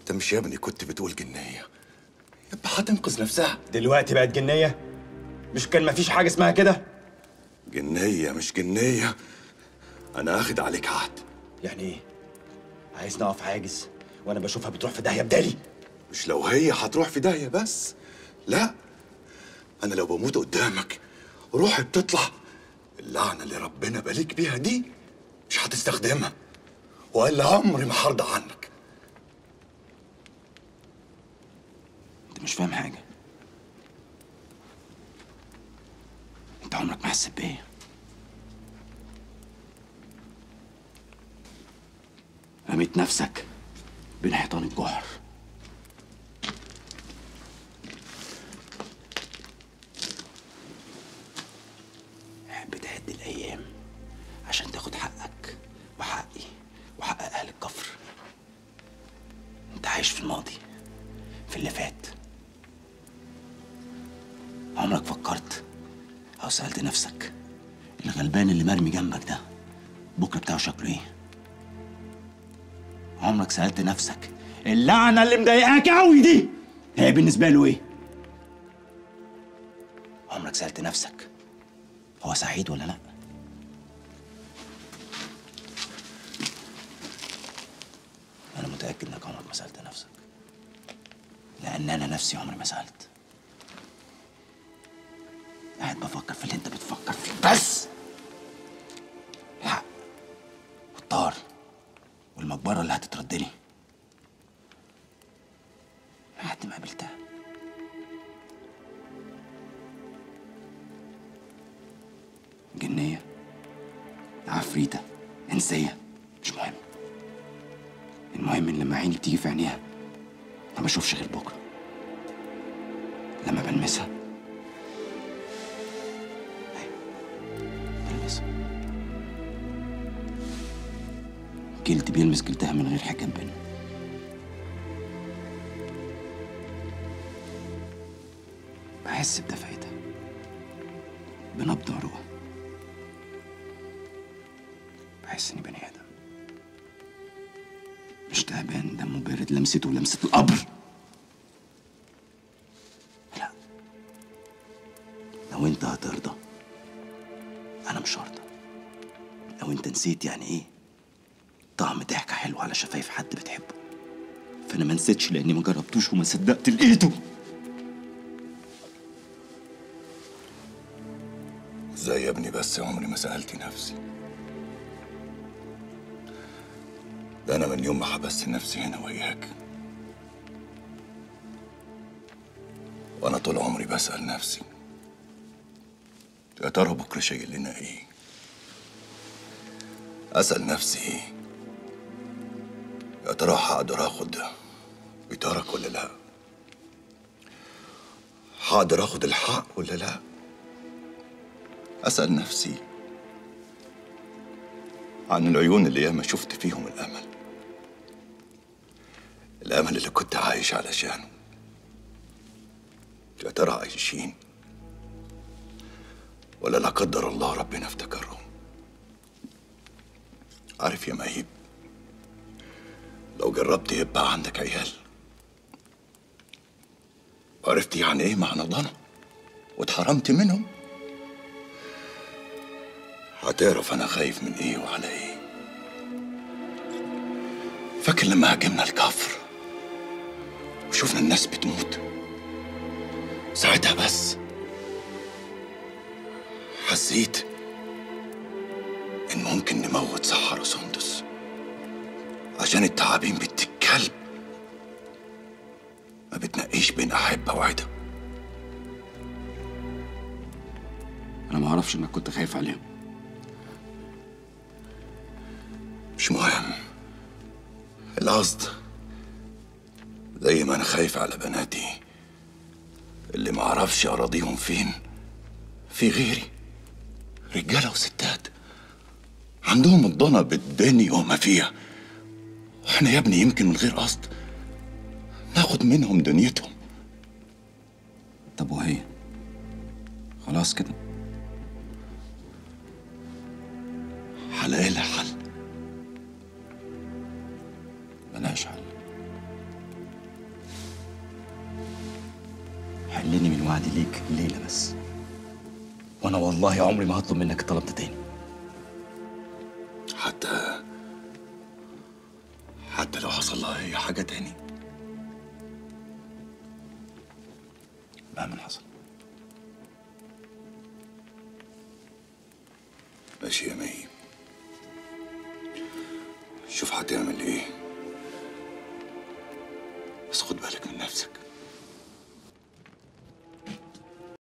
انت مش يا ابني كنت بتقول جنيه يبقى هتنقذ نفسها دلوقتي بقت جنيه مش كان مفيش حاجه اسمها كده جنيه مش جنيه انا اخد عليك عهد يعني ايه عايزني اقف عاجز وانا بشوفها بتروح في داهيه بدالي مش لو هي هتروح في داهيه بس لا انا لو بموت قدامك روحي بتطلع اللعنه اللي ربنا باليك بيها دي مش هتستخدمها والا عمري ما هرضى عنك انت مش فاهم حاجه انت عمرك ما حسيت بيا رميت نفسك بين حيطان الجحر بتعد الايام عشان تاخد حقك وحقي وحق اهل الكفر انت عايش في الماضي في اللي فات عمرك فكرت او سالت نفسك الغلبان اللي مرمي جنبك ده بكره بتاعه شكله ايه عمرك سالت نفسك اللعنه اللي مضايقاك قوي دي هي بالنسبه له ايه عمرك سالت نفسك هو سعيد ولا لا انا متاكد انك عمرك ما سالت نفسك لان انا نفسي عمري ما سالت قاعد بفكر في اللي انت بتفكر فيه بس الحق والطار والمقبره اللي هتترد لي لحد ما قابلتها جنيه عفريته انسيه مش مهم المهم ان لما عيني بتيجي في عينيها ما بشوفش غير بكره لما بلمسها أيوة، بلمسها جلد بيلمس جلدها من غير حجاب بينهم بحس بدفعتها بنبض عروقها بحس اني بني ادم مش تعبان دمه بارد لمسته لمسة القبر لا لو انت هترضى انا مش هرضى لو انت نسيت يعني ايه طعم ضحكة حلو على شفايف حد بتحبه فانا ما نسيتش لاني ما جربتوش وما صدقت لقيته ازاي يا ابني بس عمري ما سألت نفسي ده أنا من يوم ما حبست نفسي هنا وياك وأنا طول عمري بسأل نفسي يا ترى بكرة شايل لنا إيه؟ أسأل نفسي إيه؟ يا ترى هقدر آخد بيطارك ولا لأ؟ هقدر آخد الحق ولا لأ؟ أسأل نفسي عن العيون اللي ياما شفت فيهم الأمل الأمل اللي كنت عايش علشانه يا ترى عايشين ولا لا قدر الله ربنا افتكرهم عارف يا مهيب لو جربت يبقى عندك عيال عرفت يعني ايه معنى ضنا واتحرمت منهم هتعرف انا خايف من ايه وعلى ايه فاكر لما هاجمنا الكفر وشوفنا الناس بتموت ساعتها بس حسيت ان ممكن نموت سحر وسندس عشان التعابين بنت الكلب ما بتنقيش بين احبه وعده انا ما اعرفش انك كنت خايف عليهم مش مهم القصد زي ما انا خايف على بناتي اللي ما اعرفش اراضيهم فين في غيري رجاله وستات عندهم الضنا بالدنيا وما فيها واحنا يا ابني يمكن من غير قصد ناخد منهم دنيتهم طب وهي خلاص كده هلاقي لها حل ملهاش حل تحلني من وعدي ليك الليله بس وانا والله عمري ما هطلب منك الطلب ده تاني حتى حتى لو حصل لها اي حاجه تاني مهما حصل ماشي يا مي شوف هتعمل ايه بس خد بالك